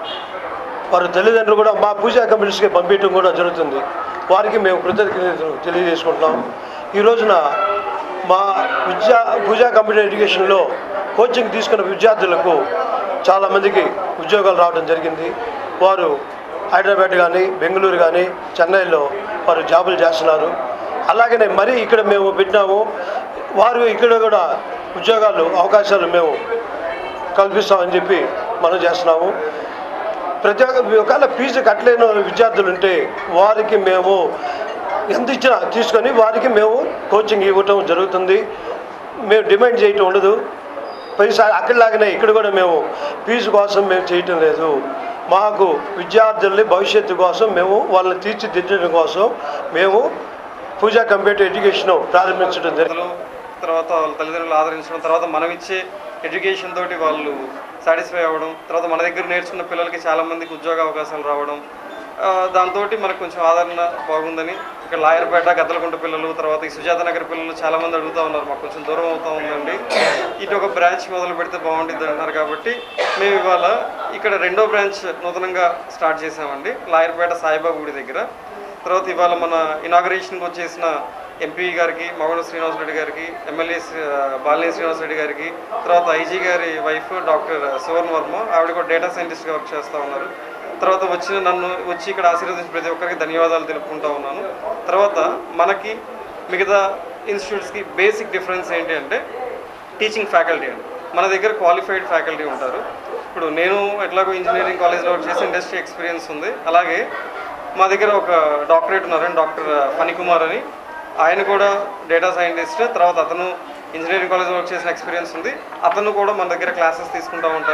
వారి తల్లిదండ్రులు కూడా మా పూజా కంప్యూటర్స్కి పంపించడం కూడా జరుగుతుంది వారికి మేము కృతజ్ఞతలు తెలియజేసుకుంటున్నాం ఈ రోజున మా విద్యా పూజా కంప్యూటర్ ఎడ్యుకేషన్లో కోచింగ్ తీసుకున్న విద్యార్థులకు చాలామందికి ఉద్యోగాలు రావడం జరిగింది వారు హైదరాబాద్ కానీ బెంగళూరు కానీ చెన్నైలో వారు జాబులు చేస్తున్నారు అలాగనే మరీ ఇక్కడ మేము పెట్టినాము వారు ఇక్కడ కూడా ఉద్యోగాలు అవకాశాలు మేము కల్పిస్తామని చెప్పి మనం చేస్తున్నాము ప్రతి ఒక్క ఒకవేళ ఫీజు కట్టలేని విద్యార్థులు ఉంటే వారికి మేము ఎంత ఇచ్చినా తీసుకొని వారికి మేము కోచింగ్ ఇవ్వటం జరుగుతుంది మేము డిమాండ్ చేయటం ఉండదు పైసారి అక్కడిలాగానే ఇక్కడ కూడా మేము ఫీజు కోసం మేము చేయటం లేదు మాకు విద్యార్థుల్ని భవిష్యత్తు కోసం మేము వాళ్ళని తీర్చిదిద్దడం కోసం మేము పూజా కంప్యూటర్ ఎడ్యుకేషన్ ప్రారంభించడం జరిగింది తర్వాత వాళ్ళ తల్లిదండ్రులు ఆదరించడం తర్వాత మనం ఇచ్చే ఎడ్యుకేషన్ తోటి వాళ్ళు సాటిస్ఫై అవ్వడం తర్వాత మన దగ్గర నేర్చుకున్న పిల్లలకి చాలా మందికి ఉద్యోగ అవకాశాలు రావడం దాంతో మనకు కొంచెం ఆదరణ బాగుందని ఇక్కడ లాయర్పేట గద్దలకుంట పిల్లలు తర్వాత ఈ సుజాత నగర్ పిల్లలు చాలా మంది అడుగుతూ ఉన్నారు మాకు కొంచెం దూరం అవుతూ ఉందండి ఇటు ఒక బ్రాంచ్ మొదలు పెడితే బాగుంటుంది అంటున్నారు కాబట్టి మేము ఇవాళ ఇక్కడ రెండో బ్రాంచ్ నూతనంగా స్టార్ట్ చేసామండి లాయర్పేట సాయిబాబా గుడి దగ్గర తర్వాత ఇవాళ మన ఇనాగరేషన్కి వచ్చేసిన ఎంపీ గారికి మగడ శ్రీనివాసరెడ్డి గారికి ఎమ్మెల్యే బాలినేని శ్రీనివాసరెడ్డి గారికి తర్వాత ఐజీ గారి వైఫ్ డాక్టర్ సువర్ణ వర్మ ఆవిడ కూడా డేటా సైంటిస్ట్గా వర్క్ చేస్తూ ఉన్నారు తర్వాత వచ్చిన నన్ను వచ్చి ఇక్కడ ఆశీర్వదించిన ప్రతి ఒక్కరికి ధన్యవాదాలు తెలుపుకుంటా ఉన్నాను తర్వాత మనకి మిగతా ఇన్స్టిట్యూట్స్కి బేసిక్ డిఫరెన్స్ ఏంటి అంటే టీచింగ్ ఫ్యాకల్టీ అండి మన దగ్గర క్వాలిఫైడ్ ఫ్యాకల్టీ ఉంటారు ఇప్పుడు నేను ఎట్లాగో ఇంజనీరింగ్ కాలేజ్లో వర్క్ చేసి ఇండస్ట్రీ ఎక్స్పీరియన్స్ ఉంది అలాగే మా దగ్గర ఒక డాక్టరేట్ ఉన్నారండి డాక్టర్ ఫణికుమార్ అని ఆయన కూడా డేటా సైంటిస్ట్ తర్వాత అతను ఇంజనీరింగ్ కాలేజ్లో వర్క్ చేసిన ఎక్స్పీరియన్స్ ఉంది అతను కూడా మన దగ్గర క్లాసెస్ తీసుకుంటూ ఉంటారు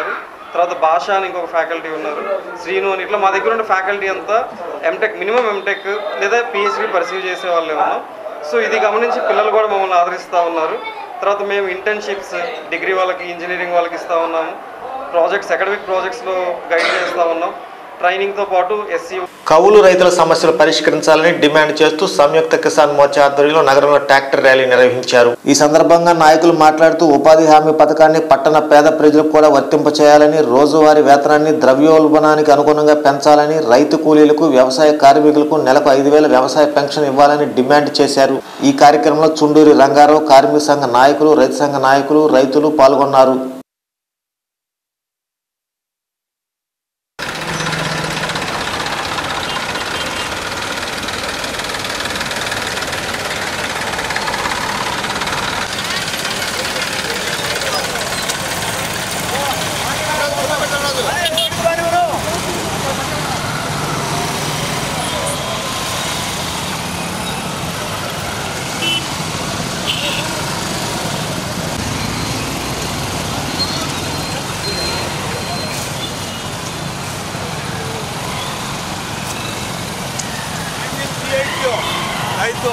తర్వాత భాష అని ఇంకొక ఫ్యాకల్టీ ఉన్నారు శ్రీను అని ఇట్లా మా దగ్గర ఉన్న ఫ్యాకల్టీ అంతా ఎంటెక్ మినిమం ఎంటెక్ లేదా పిహెచ్డి పర్సీవ్ చేసే వాళ్ళే ఉన్నాం సో ఇది గమనించి పిల్లలు కూడా మమ్మల్ని ఆదరిస్తూ ఉన్నారు తర్వాత మేము ఇంటర్న్షిప్స్ డిగ్రీ వాళ్ళకి ఇంజనీరింగ్ వాళ్ళకి ఇస్తూ ఉన్నాము ప్రాజెక్ట్స్ అకాడమిక్ ప్రాజెక్ట్స్లో గైడ్ చేస్తూ ఉన్నాం ట్రైనింగ్తో పాటు ఎస్సీ కౌలు రైతుల సమస్యలు పరిష్కరించాలని డిమాండ్ చేస్తూ సంయుక్త కిసాన్ మోర్చా ఆధ్వర్యంలో నగరంలో ట్రాక్టర్ ర్యాలీ నిర్వహించారు ఈ సందర్భంగా నాయకులు మాట్లాడుతూ ఉపాధి హామీ పథకాన్ని పట్టణ పేద ప్రజలకు కూడా వర్తింపచేయాలని రోజువారీ వేతనాన్ని ద్రవ్యోల్బణానికి అనుగుణంగా పెంచాలని రైతు కూలీలకు వ్యవసాయ కార్మికులకు నెలకు ఐదు వేల వ్యవసాయ పెన్షన్ ఇవ్వాలని డిమాండ్ చేశారు ఈ కార్యక్రమంలో చుండూరి రంగారావు కార్మిక సంఘ నాయకులు రైతు సంఘ నాయకులు రైతులు పాల్గొన్నారు రైతు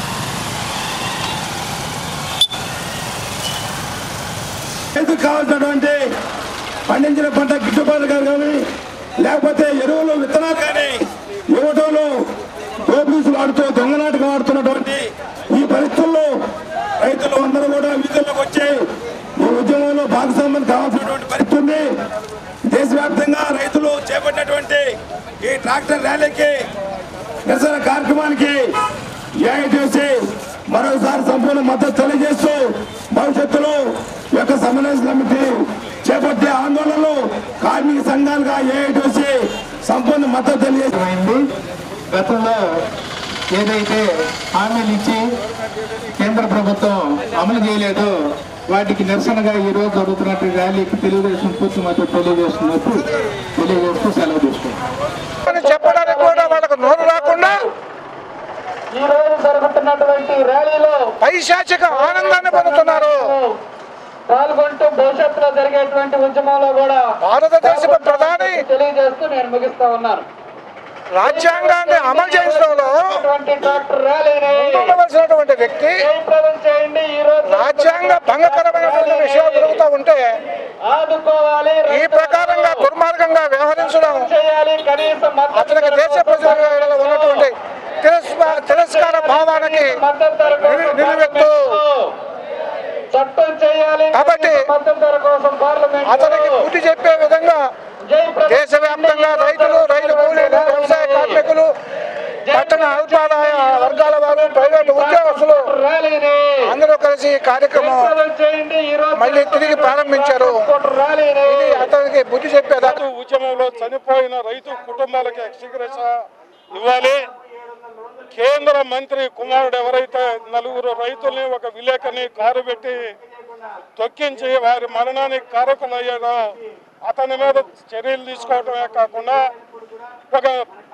రైతుకు కావాల్సినటువంటి పండించిన పంట గిట్టుబాటు గారు కానీ లేకపోతే ఎరువులు విత్తనాలు కానీ ఇవ్వటంలో పోలీసులు ఆడుతూ దొంగనాటకం ఆడుతున్నటువంటి ఈ పరిస్థితుల్లో రైతులు అందరూ కూడా వీధుల్లోకి వచ్చి ఈ ఉద్యమంలో భాగస్వామ్యం కావాల్సినటువంటి పరిస్థితి ఉంది దేశవ్యాప్తంగా రైతులు చేపట్టినటువంటి ఈ ట్రాక్టర్ ర్యాలీకి నిరసన కార్యక్రమానికి ఏఐటీసీ మరోసారి సంపూర్ణ మద్దతు తెలియజేస్తూ భవిష్యత్తులో ఈ యొక్క సమన్వయ సమితి చేపట్టే ఆందోళనలు కార్మిక సంఘాలుగా ఏఐటీసీ సంపూర్ణ మద్దతు తెలియజేసింది గతంలో ఏదైతే హామీలు ఇచ్చి కేంద్ర ప్రభుత్వం అమలు చేయలేదు వాటికి నిరసనగా ఈ రోజు జరుగుతున్నట్టు ర్యాలీకి తెలుగుదేశం పూర్తి మద్దతు తెలియజేస్తున్నట్టు తెలియజేస్తూ సెలవు తీసుకుంటాం చెప్పడానికి కూడా వాళ్ళకు నోరు రాకుండా ఈ రోజు జరుగుతున్నటువంటి ర్యాలీలో పైశాచిక ఆనందాన్ని పొందుతున్నారు పాల్గొంటూ భవిష్యత్తులో జరిగేటువంటి ఉద్యమంలో కూడా భారతదేశపు ప్రధాని తెలియజేస్తూ నేను ముగిస్తా ఉన్నాను రాజ్యాంగాన్ని అమలు చేయించడంలో ట్రాక్టర్ ర్యాలీని ఉండవలసినటువంటి వ్యక్తి జయప్రదం చేయండి ఈ రోజు రాజ్యాంగ భంగకరమైనటువంటి విషయాలు జరుగుతూ ఉంటే ఆదుకోవాలి ఈ ప్రకారంగా దుర్మార్గంగా వ్యవహరించడం చేయాలి కనీసం అతనికి దేశ ప్రజల మీద ఉన్నటువంటి తిరస్కా- తిరస్కార భావానికి నిలు- నిలువెత్తు చట్టం చేయాలి కాబట్టి మద్దతు ధర కోసం పార్లమెంట్ అతనికి బుద్ధి చెప్పే విధంగా దేశవ్యాప్తంగా రైతులు రైతు కూలీలు వ్యవసాయ కార్మికులు పట్టణ అల్పాదాయ వర్గాల వారు ప్రైవేటు ఉద్యోగస్తులు అందరూ కలిసి ఈ కార్యక్రమం మళ్ళీ తిరిగి ప్రారంభించారు ఇది అతనికి బుద్ధి చెప్పేదాకా ఉద్యమంలో చనిపోయిన రైతు కుటుంబాలకి ఎక్స్గ్రెస్ ఇవ్వాలి కేంద్ర మంత్రి కుమారుడు ఎవరైతే నలుగురు రైతుల్ని ఒక విలేకరిని కారు పెట్టి తొక్కించి వారి మరణానికి కారకులయ్యారో అతని మీద చర్యలు తీసుకోవటమే కాకుండా ఒక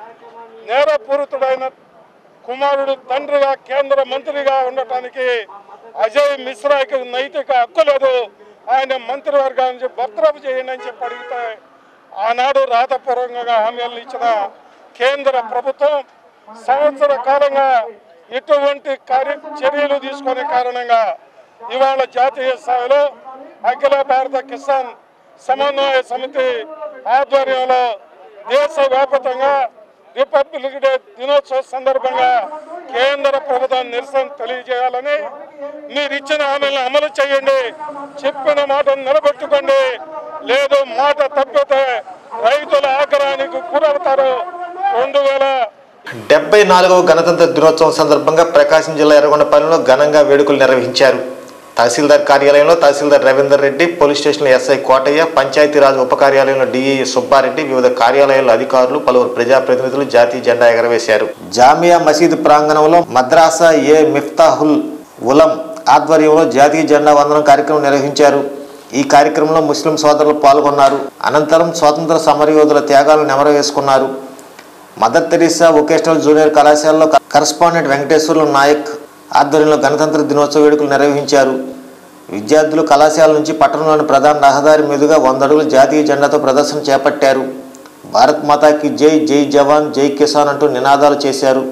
నేరపూరితుడైన కుమారుడు తండ్రిగా కేంద్ర మంత్రిగా ఉండటానికి అజయ్ మిశ్రాకి నైతిక హక్కు లేదు ఆయన మంత్రివర్గానికి భద్రపు చేయండి అని చెప్పి అడిగితే ఆనాడు రాతపూర్వకంగా హామీలు ఇచ్చిన కేంద్ర ప్రభుత్వం సంవత్సర కాలంగా ఎటువంటి కార్య చర్యలు తీసుకునే కారణంగా ఇవాళ జాతీయ స్థాయిలో అఖిల భారత కిసాన్ సమన్వయ సమితి ఆధ్వర్యంలో దేశవ్యాప్తంగా రిపబ్లిక్ డే దినోత్సవ సందర్భంగా కేంద్ర ప్రభుత్వం నిరసన తెలియజేయాలని మీరు ఇచ్చిన హామీలను అమలు చేయండి చెప్పిన మాటను నిలబెట్టుకోండి లేదు మాట తప్పితే రైతుల ఆగ్రహానికి గురవుతారు రెండు వేల డెబ్బై నాలుగవ గణతంత్ర దినోత్సవం సందర్భంగా ప్రకాశం జిల్లా ఎర్రగొండపల్లిలో ఘనంగా వేడుకలు నిర్వహించారు తహసీల్దార్ కార్యాలయంలో తహసీల్దార్ రవీందర్ రెడ్డి పోలీస్ స్టేషన్లో ఎస్ఐ కోటయ్య పంచాయతీరాజ్ ఉప కార్యాలయంలో డిఏ సుబ్బారెడ్డి వివిధ కార్యాలయాల్లో అధికారులు పలువురు ప్రజాప్రతినిధులు జాతీయ జెండా ఎగరవేశారు జామియా మసీదు ప్రాంగణంలో మద్రాసా ఏ మిఫ్తాహుల్ ఉలం ఆధ్వర్యంలో జాతీయ జెండా వందనం కార్యక్రమం నిర్వహించారు ఈ కార్యక్రమంలో ముస్లిం సోదరులు పాల్గొన్నారు అనంతరం స్వాతంత్ర సమరయోధుల త్యాగాలను నెమరవేసుకున్నారు మదర్ తెరీసా వొకేషనల్ జూనియర్ కళాశాలలో కరస్పాండెంట్ వెంకటేశ్వర్లు నాయక్ ఆధ్వర్యంలో గణతంత్ర దినోత్సవ వేడుకలు నిర్వహించారు విద్యార్థులు కళాశాల నుంచి పట్టణంలోని ప్రధాన రహదారి మీదుగా వంద అడుగుల జాతీయ జెండాతో ప్రదర్శన చేపట్టారు భారత్ మాతాకి జై జై జవాన్ జై కిసాన్ అంటూ నినాదాలు చేశారు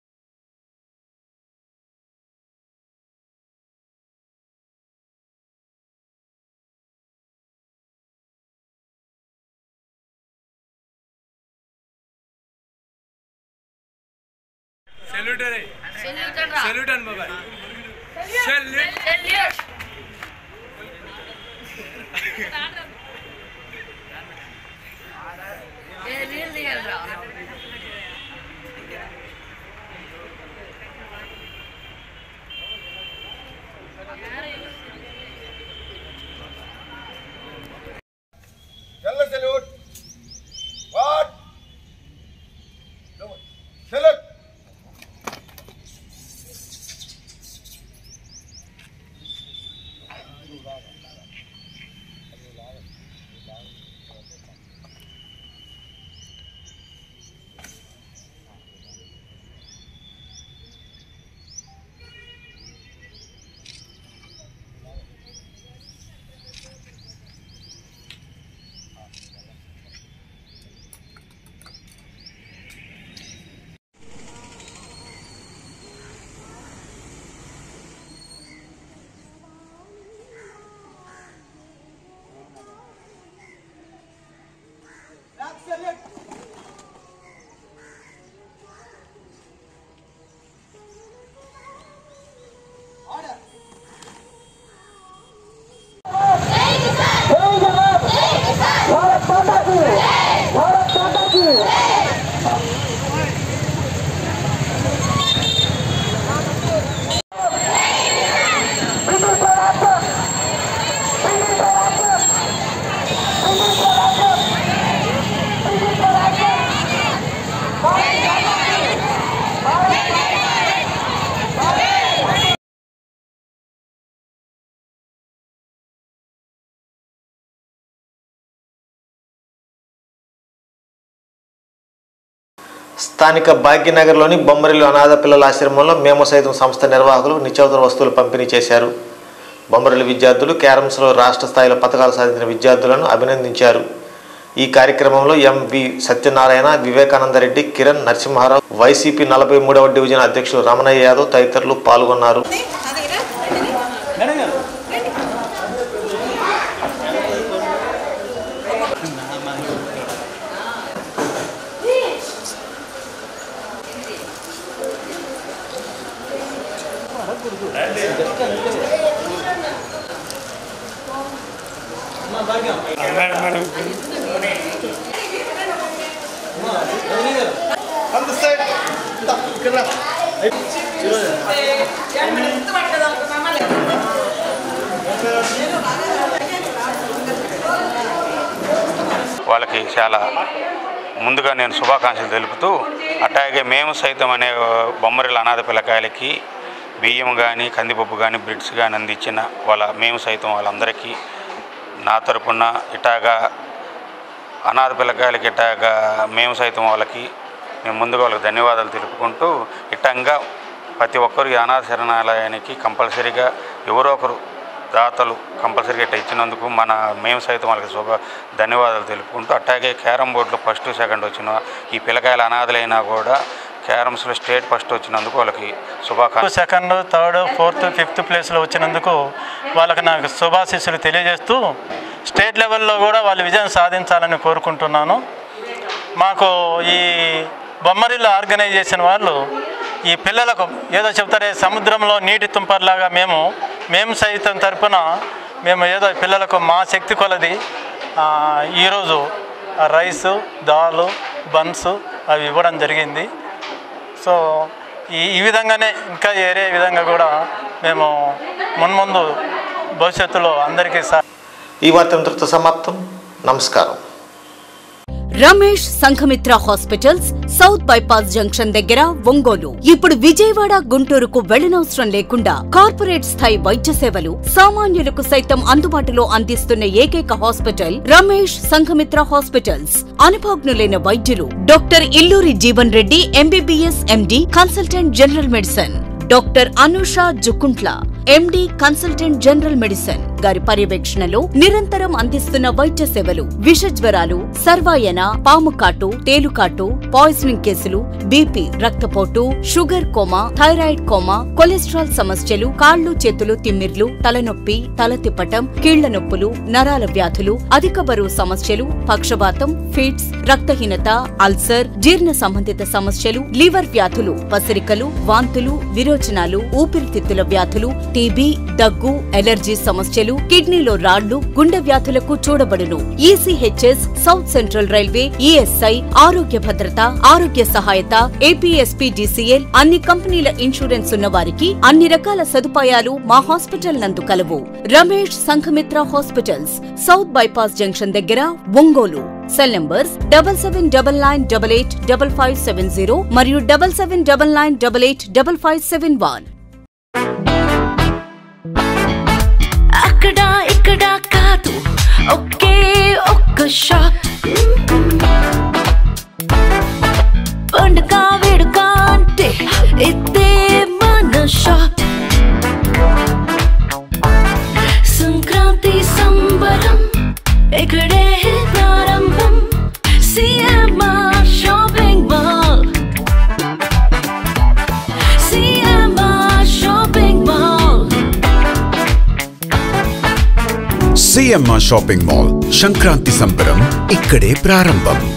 సెల్యూట్ సెల్యూట్ అని బాబాయ్ salute Yalla salute. What? Salute. స్థానిక భాగ్యనగర్లోని బొమ్మరిల్లు అనాథ పిల్లల ఆశ్రమంలో మేము సైతం సంస్థ నిర్వాహకులు నిత్యావసర వస్తువులు పంపిణీ చేశారు బొమ్మరిల్లు విద్యార్థులు క్యారమ్స్లో రాష్ట్ర స్థాయిలో పథకాలు సాధించిన విద్యార్థులను అభినందించారు ఈ కార్యక్రమంలో ఎంవి సత్యనారాయణ వివేకానందరెడ్డి కిరణ్ నరసింహారావు వైసీపీ నలభై మూడవ డివిజన్ అధ్యక్షులు రమణయ్య యాదవ్ తదితరులు పాల్గొన్నారు వాళ్ళకి చాలా ముందుగా నేను శుభాకాంక్షలు తెలుపుతూ అట్లాగే మేము సైతం అనే బొమ్మరిల అనాథ పిల్లకాయలకి బియ్యం కానీ కందిపప్పు కానీ బ్రిడ్స్ కానీ అందించిన వాళ్ళ మేము సైతం వాళ్ళందరికీ నా తరపున ఇటాగా అనాథ పిల్లకాయలకి ఇటాగా మేము సైతం వాళ్ళకి మేము ముందుగా వాళ్ళకి ధన్యవాదాలు తెలుపుకుంటూ ఇట్టంగా ప్రతి ఒక్కరు ఈ అనాథ శరణాలయానికి కంపల్సరీగా ఎవరో ఒకరు దాతలు కంపల్సరీగా ఇట్లా ఇచ్చినందుకు మన మేము సైతం వాళ్ళకి శుభ ధన్యవాదాలు తెలుపుకుంటూ అట్లాగే క్యారమ్ బోర్డులో ఫస్ట్ సెకండ్ వచ్చిన ఈ పిల్లకాయల అనాథలైనా కూడా క్యారమ్స్లో స్టేట్ ఫస్ట్ వచ్చినందుకు వాళ్ళకి శుభాకాంక్షలు సెకండ్ థర్డ్ ఫోర్త్ ఫిఫ్త్ ప్లేస్లో వచ్చినందుకు వాళ్ళకి నాకు శుభాశీస్సులు తెలియజేస్తూ స్టేట్ లెవెల్లో కూడా వాళ్ళు విజయం సాధించాలని కోరుకుంటున్నాను మాకు ఈ బొమ్మరిల్లు ఆర్గనైజ్ చేసిన వాళ్ళు ఈ పిల్లలకు ఏదో చెప్తారే సముద్రంలో నీటి తుంపర్లాగా మేము మేము సైతం తరపున మేము ఏదో పిల్లలకు మా శక్తి కొలది ఆ, ఈరోజు రైసు దాలు బన్స్ అవి ఇవ్వడం జరిగింది సో ఈ ఈ విధంగానే ఇంకా వేరే విధంగా కూడా మేము మున్ముందు భవిష్యత్తులో అందరికీ సా ఈ వార్త ఇంతటితో సమాప్తం నమస్కారం Ramesh Sanghamitra hospitals south bypass junction దగ్గర ఒంగోలు ఇప్పుడు విజయవాడ గుంటూరుకు వెళ్లనవసరం లేకుండా కార్పొరేట్ స్థాయి వైద్య సేవలు సామాన్యులకు సైతం అందుబాటులో అందిస్తున్న ఏకైక హాస్పిటల్ రమేష్ సంఘమిత్ర హాస్పిటల్స్ అనుభవజ్ఞులైన వైద్యులు doctor Illuri Jeevan Reddy MBBS MD consultant general medicine doctor Anusha Jukuntla MD consultant general medicine గారి పర్యవేక్షణలో నిరంతరం అందిస్తున్న వైద్య సేవలు విష జ్వరాలు సర్వాయన పాము కాటు తేలుకాటు పాయిజనింగ్ కేసులు బీపీ రక్తపోటు sugar coma thyroid coma cholesterol సమస్యలు కాళ్లు చేతులు తిమ్మిర్లు తలనొప్పి తల తిప్పటం కీళ్ల నొప్పులు నరాల వ్యాధులు అధిక బరువు సమస్యలు పక్షవాతం ఫిట్స్ రక్తహీనత అల్సర్ జీర్ణ సంబంధిత సమస్యలు లివర్ వ్యాధులు పసిరికలు వాంతులు విరోచనాలు ఊపిరితిత్తుల వ్యాధులు టీబీ దగ్గు ఎలర్జీ సమస్యలు కిడ్నీలో రాళ్లు గుండె వ్యాధులకు చూడబడును ECHS south central railway ESI ఆరోగ్య భద్రత ఆరోగ్య సహాయత ఏపీఎస్పీడీసీఎల్ అన్ని కంపెనీల ఇన్సూరెన్స్ ఉన్న వారికి అన్ని రకాల సదుపాయాలు మా హాస్పిటల్ నందు కలవు Ramesh Sanghamitra hospitals south bypass junction దగ్గర Ongole cell numbers double seven double nine double eight double five seven zero మరియు double seven double nine double eight double five seven one అక్కడ ఇక్కడ కాదు ఒకే ఒక్క షాప్ పండుగ వేడుక అంటే ఇదే మన షాప్ సంక్రాంతి సంబరం ఇక్కడే ప్రారంభం CMR shopping mall CMR shopping mall CMR shopping mall Sankranti సంబరం ఇక్కడే ప్రారంభం